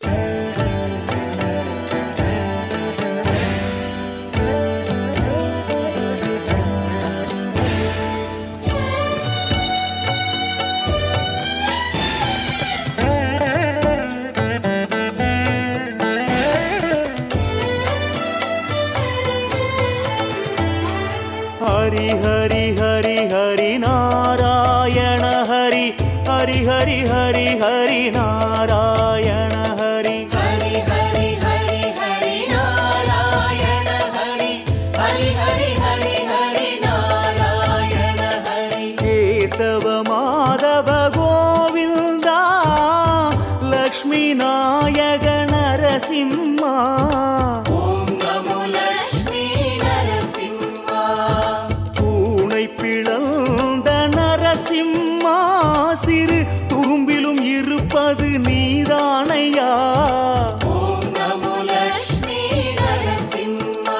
ஹரி ஹரி ஹரி ஹரி நாராயண ஹரி ஹரி ஹரி ஹரி ஹரி நாராயண ஹரி ஹரி ஹரி ஹரி ஹரி நாராயண ஹரி ஹரி ஹரி ஹரி ஹரி நாராயண ஹரி கேசவ மாதவ கோவிந்தா லக்ஷ்மி நாயக நரசிம்மா ஓம் நமோ லக்ஷ்மி நரசிம்மா பூனை பிளந்த நரசிம்மா சிறு துரும்பிலும் இருப்பது நீதானையா ஓம் நமோ லக்ஷ்மி நரசிம்மா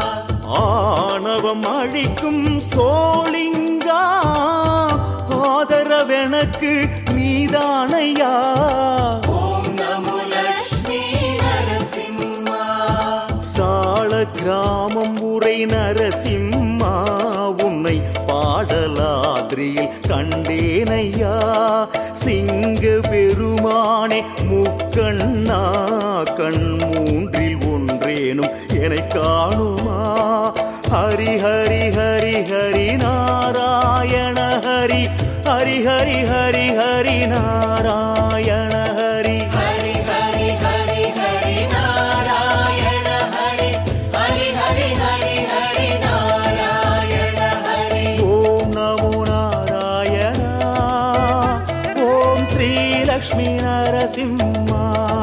ஆணவம் அழிக்கும் சோளிங்கா ஆதரவெனக்கு நீதானையா ஓம் நமோ லக்ஷ்மி நரசிம்மா சாள கிராமம் உரை நரசிம்மா உன்னை பாடலாதிரியில் கண்டேனையா சிங்க பெருமானே முக்கண்ணா கண் மூன்றில் ஒன்றேனும் என்னை காணுமா ஹரி ஹரி ஹரி ஹரி நாராயண ஹரி ஹரி ஹரி ஹரி ஹரி நாராயண ஹரி ஹரி ஹரி ஹரி ஹரி நாராயண ஹரி ஹரி ஹரி ஹரி ஹரி நாராயண ஹரி ஓம் நமோ நாராயண ஓம் ஸ்ரீ லக்ஷ்மி நரசிம்மா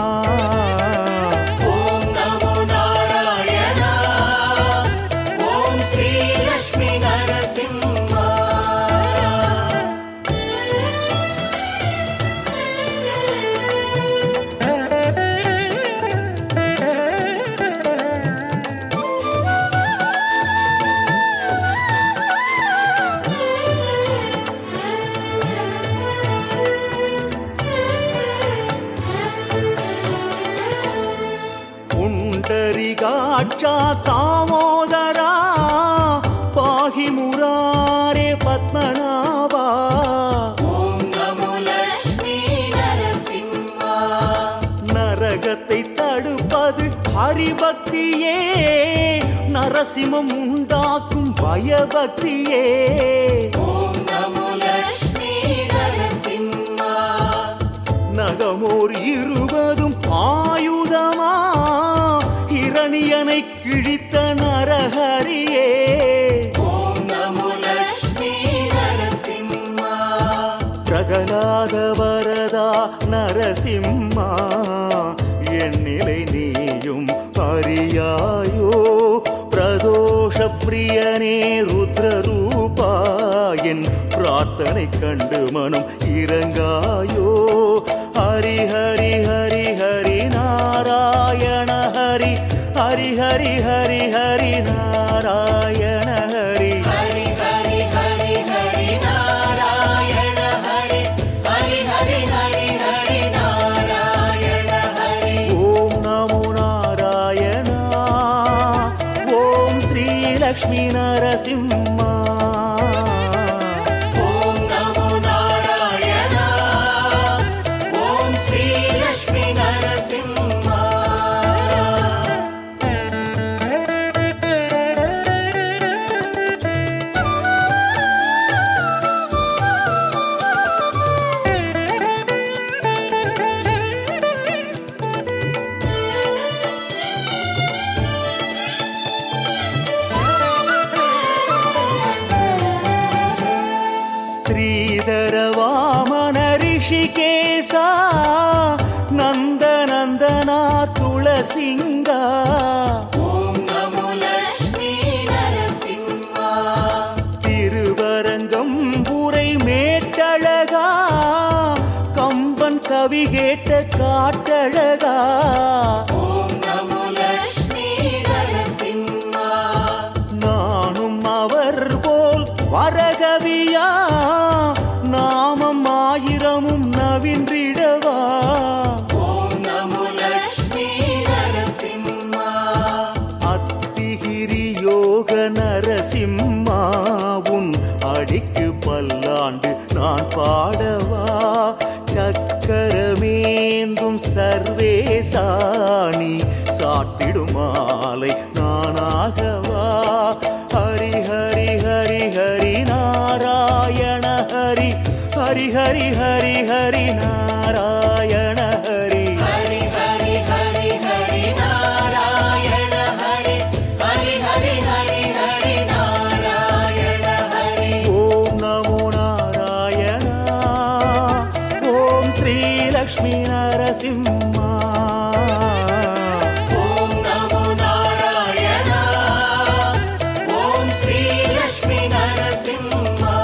ஓம் நமோ நாராயண ஓம் ஸ்ரீ லக்ஷ்மி நரசிம்மா पुण्डरीकाक्षा दामोदरा पाहि मुरारे पद्मनाभा ஓம் நமோ லக்ஷ்மி நரசிம்மா நரகத்தை தடுப்பது ஹரிபக்தியே நரசிம்மம் உண்டாக்கும் பயபக்தியே ஓம் நமோ லக்ஷ்மி நரசிம்மா நகமோர் இருபதும் ஆயுதமா இரணியனை கிழித்த நரஹரியே ஓம் நமோ லக்ஷ்மி நரசிம்மா பிரகலாத வரதா நரசிம்மா என்னிலை நீயும் அறியாயோ பிரதோஷ பிரியனே ருத்ரரூபா என் பிரார்த்தனை கண்டு மனம் இறங்காயோ ஹரி ஹரி ஹரி ஹரி நாராயண ஹரி ஹரி ஹரி ஹரி ஹரி நாராயண ஹரி ஹரி ஹரி ஹரி ஹரி நாராயண ஹரி ஹரி ஹரி ஹரி ஹரி நாராயண ஹரி ஓம் நமோ நாராயண ஓம் ஸ்ரீ லக்ஷ்மி நரசிம்மா ஓம் நமோ நாராயண ஓம் ஸ்ரீ லக்ஷ்மி நரசிம்மா ಶ್ರೀಧರ ವಾಮನ ಋಷಿಕೇಶ ನಂದ ನಂದನ ತುಳಸಿಂಗ ஓம் நமோ லக்ஷ்மி நரசிம்மா திருவரங்கம் புரை மேட்டழகா கம்பன் கவி கேட்ட காட்டழகா ஓம் நமோ லக்ஷ்மி நரசிம்மா நானும் அவர் போல் வரகவியா நாமம் ஆயிரமும் நவின்றிடவா ஓம் நமோ லக்ஷ்மி சர்வேசாணி சாட்டிடும் மாலை நானாகவா ஹரி ஹரி ஹரி ஹரி நாராயண ஹரி ஹரி ஹரி ஹரி ஹரி நாராயண ஹரி ஹரி ஹரி ஹரி ஹரி நாராயண ஹரி ஹரி ஹரி ஹரி ஹரி நாராயண ஹரி ஓம் நமோ நாராயணா ஓம் ஸ்ரீலக்ஷ்மி நரசிம்மா ஓம் நமோ நாராயண ஓம் ஸ்ரீ லக்ஷ்மி நரசிம்மா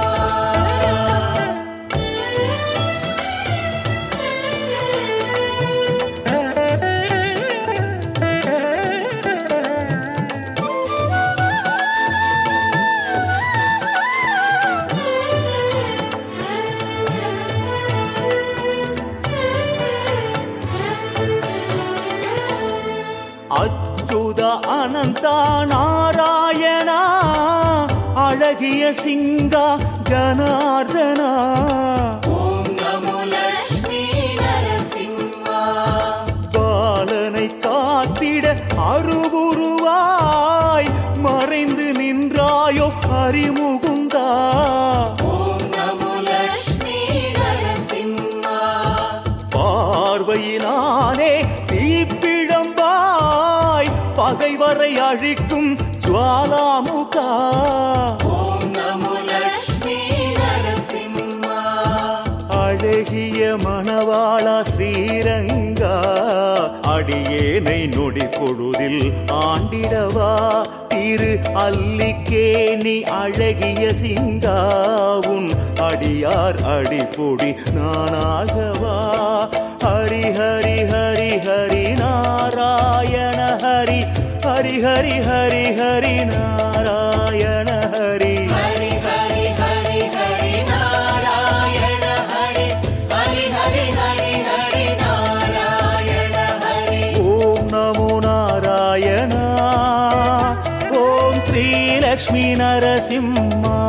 அச்சுத அனந்தா நாராயணா அழகிய சிங்கா ஜனார்தனா ஓம் நமோ லக்ஷ்மி நரசிம்மா பாலனை காத்திட அருவுருவாய் மறைந்து நின்றாயோ ஹரிமுகுந்தா ஓம் நமோ லக்ஷ்மி நரசிம்மா பார்வையினானே தீப்பிழம்பாய் பகைவரை அழிக்கும் ஜுவாலாமுகா ஓம் நமோ லக்ஷ்மி நரசிம்மா அழகிய மணவாளா ஸ்ரீரங்கா அடியேனை நொடி பொழுதில் ஆண்டிடவா திரு அல்லிக்கேணி அழகிய சிங்காவும் அடியார் அடிப்பொடி நானாகவா ஹரி ஹரி ஹரி ஹரி நாராயண ஹரி ஹரி ஹரி ஹரி ஹரி நாராயண ஹரி ஹரி ஹரி ஹரி ஹரி நாராயண ஹரி ஹரி ஹரி ஹரி ஹரி நாராயண ஹரி ஓம் நமோ நாராயணா ஓம் ஸ்ரீலக்ஷ்மி நரசிம்மா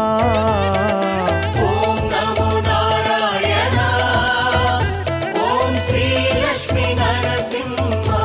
ஓம் நமோ நாராயண ஓம் ஸ்ரீ லக்ஷ்மி நரசிம்மா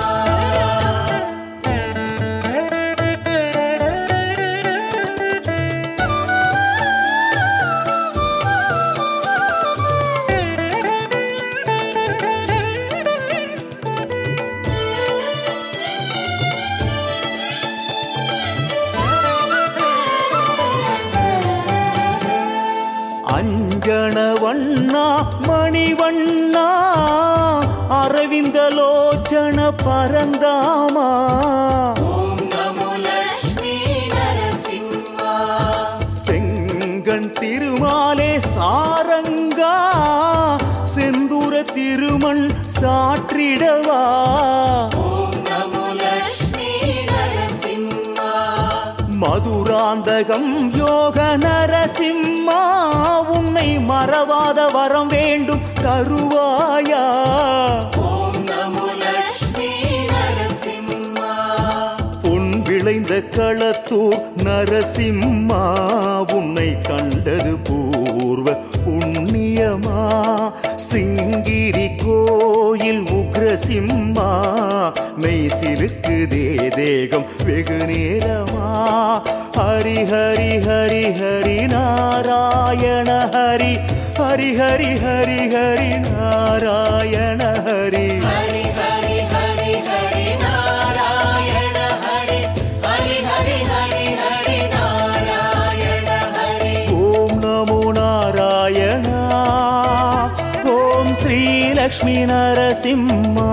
அஞ்சன வண்ணா மணிவண்ணா அரவிந்த லோச்சன பரந்தாமா ஓம் நமோ லக்ஷ்மி நரசிம்மா செங்கண் திருமாலே சாரங்கா செந்தூர திருமண் சாற்றிடவா ஓம் நமோ லக்ஷ்மி நரசிம்மா மதுராந்தகம் யோக நரசிம்மா உன்னை மறவாத வரம் வேண்டும் தருவாயா ஓம் நமோ லக்ஷ்மி நரசிம்மா பொன் விளைந்த களத்தூர் நரசிம்மா உன்னை கண்டது பூர்வ புண்ணியமா சிங்கிரி கோயில் உக்ரசிம்மா மெய் சிலுக்குதே தேகம் வெகு நேரமா ஹரி ஹரி ஹரி ஹரி நாராயண ஹரி ஹரி ஹரி ஹரி ஹரி நாராயண ஹரி ஹரி ஹரி ஹரி ஹரி நாராயண ஹரி ஹரி ஹரி ஹரி ஹரி நாராயண ஹரி ஓம் நமோ நாராயணா ஓம் ஸ்ரீலக்ஷ்மி நரசிம்மா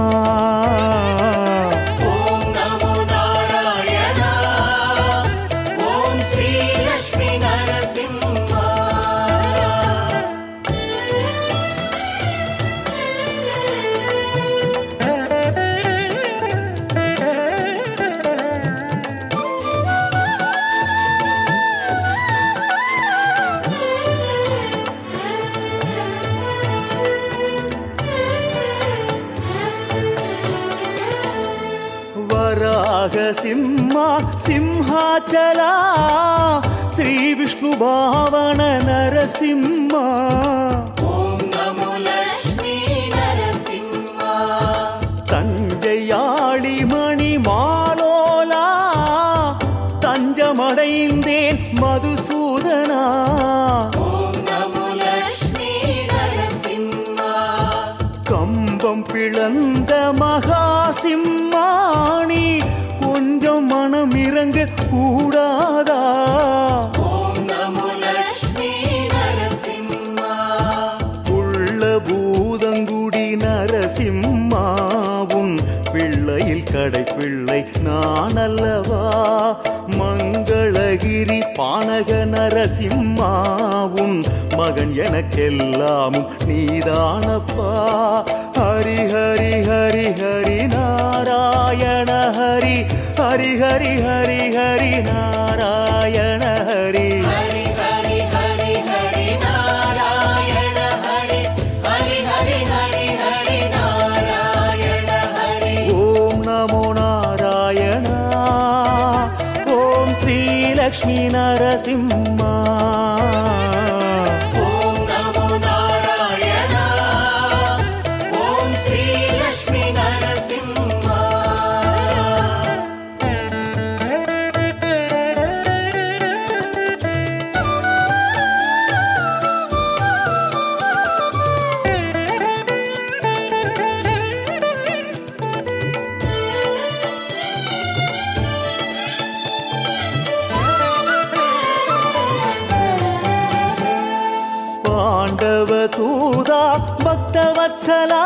ஓம் நமோ நாராயண ஓம் ஸ்ரீ லக்ஷ்மி நரசிம்மா ವರಾಹ ಸಿಂಹ ಸಿಂಹಾಚಲ ಶ್ರೀ ವಿಷ್ಣು ಭಾವನ ನರಸಿಂಹ ஓம் நமோ லக்ஷ்மி நரசிம்மா பிளந்த மகாசிம்மாணி கொஞ்சம் மனம் இறங்க கூடாதா ஓம் நமோ லக்ஷ்மி நரசிம்மா உள்ள பூதங்குடி நரசிம்மாவும் பிள்ளையில் கடை பிள்ளை நான் அல்லவா மங்களகிரி பானக நரசிம்மாவும் மகன் எனக்கெல்லாமும் நீதானப்பா ஹரி ஹரி ஹரி ஹரி நாராயண ஹரி ஹரி ஹரி ஹரி ஹரி நாராயண ஹரி ஹரி ஹரி ஹரி ஹரி நாராயண ஹரி ஹரி ஹரி ஹரி ஹரி நாராயண ஹரி ஓம் நமோ நாராயண ஓம் ஸ்ரீலக்ஷ்மி நரசிம்மா ஓம் நமோ நாராயண ஓம் ஸ்ரீ லக்ஷ்மி நரசிம்மா பாண்டவ தூதா பக்தவத்சலா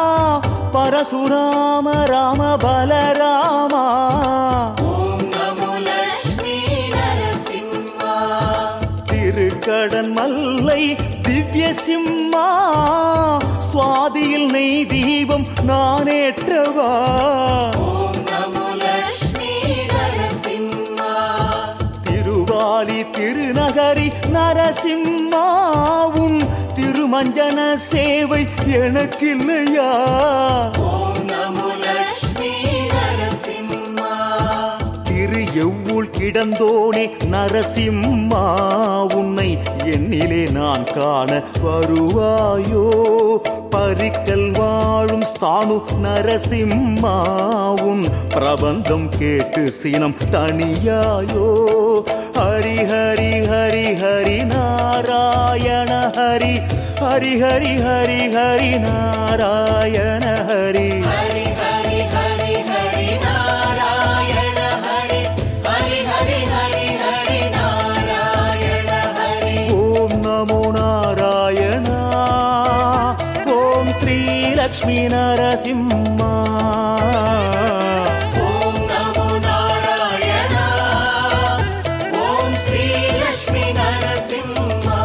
பரசுராம ராம பலராமா ஓம் நமோ லக்ஷ்மி நரசிம்மா திருக்கடன் மல்லை திவ்ய சிம்மா சுவாதியில் நெய் தீபம் நானேற்றவா ஓம் நமோ லக்ஷ்மி நரசிம்மா திருவாலி திருநகரி நரசிம்மாவும் திருமஞ்சன சேவை எனக்கில்லையா ஓம் நமோ லக்ஷ்மி நரசிம்மா திரு எவ்வுள் கிடந்தோனே நரசிம்மா உன்னை என்னிலே நான் காண வருவாயோ பரிக்கல் வாழும் ஸ்தானு நரசிம்மாவும் பிரபந்தம் கேட்டு சினம் தனியாயோ ஹரி ஹரி ஹரி ஹரி நாராயண ஹரி ஹரி ஹரி ஹரி ஹரி நாராயண ஹரி ஹரி ஹரி ஹரி ஹரி நாராயண ஹரி ஹரி ஹரி ஹரி ஹரி நாராயண ஹரி ஓம் நமோ நாராயண ஓம் ஸ்ரீலக்ஷ்மி நரசிம்மா ஓம் நமோ நாராயண ஓம் ஸ்ரீ லக்ஷ்மி நரசிம்மா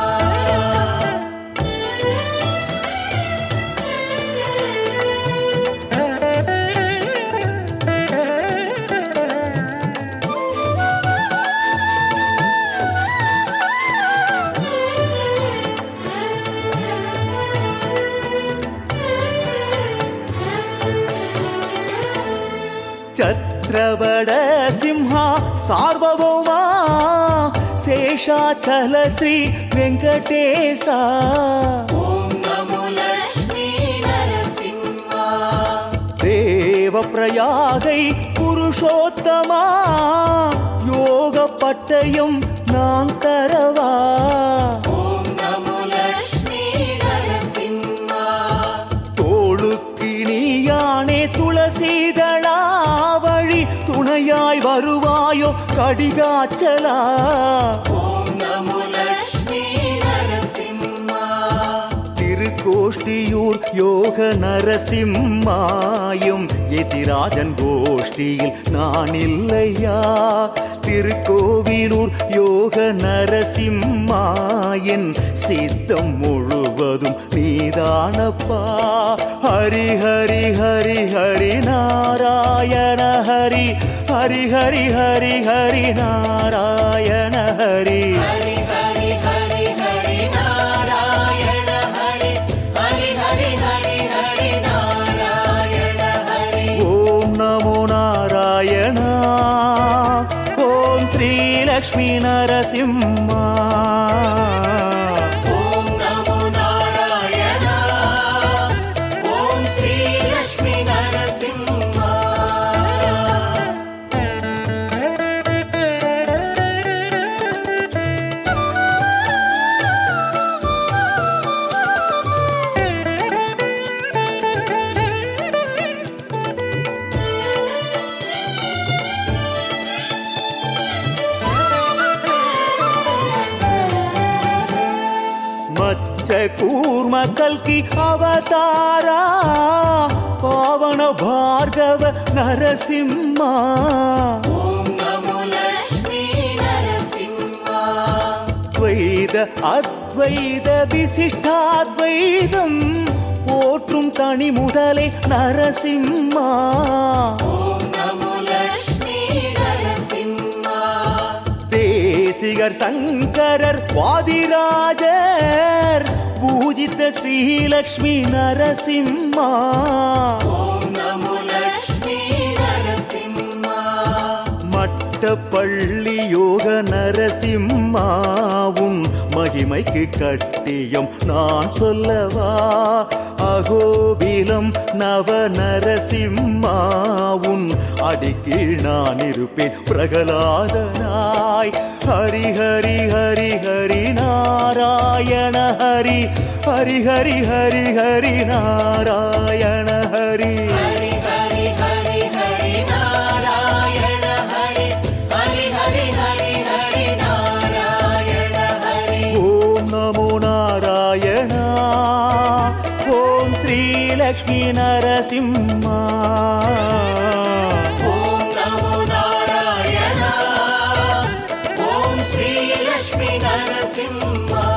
ಛತ್ರವಡ ಸಿಂಹ ಸಾರ್ವಭೌಮ ಶೇಷಾಚಲ ಶ್ರೀ ವೆಂಕಟೇಶ ஓம் நமோ லக்ஷ்மி நரசிம்மா தேவ பிரயாகை புருஷோத்தமா யோக பட்டயம் நான் தரவா ஓம் நமோ லக்ஷ்மி நரசிம்மா தோளுக்கு நீயானே துளசீதளா வழி துணையாய் வருவாயோ கடிகாச்சலா ஓம் நமோ லக்ஷ்மி நரசிம்மா திருக்கோஷ்டியூர் யோக நரசிம்மாயும் எதிராஜன் கோஷ்டியில் நான் இல்லையா திருக்கோவிலூர் யோக நரசிம்மாயின் சித்தம் முழுவதும் நீதானப்பா ஹரி ஹரி ஹரி ஹரி நாராயண ஹரி ஹரி ஹரி ஹரி ஹரி நாராயண ஹரி ஹரி ஹரி ஹரி ஹரி நாராயண ஹரி ஹரி ஹரி ஹரி ஹரி நாராயண ஹரி ஓம் நமோ நாராயண ஓம் ஸ்ரீலக்ஷ்மி நரசிம்மா ஓம் நமோ நாராயண ஓம் ஸ்ரீ லக்ஷ்மி நரசிம்மா ಕೂರ್ಮ ಕಲ್ಕಿ ಅವತಾರ ಪಾವನ ಭಾರ್ಗವ ನರಸಿಂಹ ஓம் நமோ லக்ஷ்மி நரசிம்மா துவைத அத்வைத விசிஷ்டாத்வைதம் போற்றும் தனி முதலே நரசிம்மா ஓம் நமோ லக்ஷ்மி நரசிம்மா தேசிகர் சங்கரர் வாதிராஜர் பூஜித்த ஸ்ரீலக்ஷ்மி நரசிம்மா ஓம் நமோ லக்ஷ்மி நரசிம்மா மட்டப்பள்ளி யோக நரசிம்மாவும் மகிமைக்கு கட்டியம் நான் சொல்லவா அகோபிலம் நவ நரசிம்மாவும் அடிக்கீழ் நான் இருப்பேன் பிரகலாதனாய் ஹரி ஹரி ஹரி ஹரி நாராயண ஹரி ஹரி ஹரி ஹரி ஹரி நாராயண ஹரி ஹரி ஹரி ஹரி ஹரி நாராயண ஹரி ஹரி ஹரி ஹரி ஹரி நாராயண ஹரி ஓம் நமோ நாராயணா ஓம் ஸ்ரீலக்ஷ்மி நரசிம்மா ஓம் நமோ நாராயணா ஓம் ஸ்ரீ லக்ஷ்மி நரசிம்மா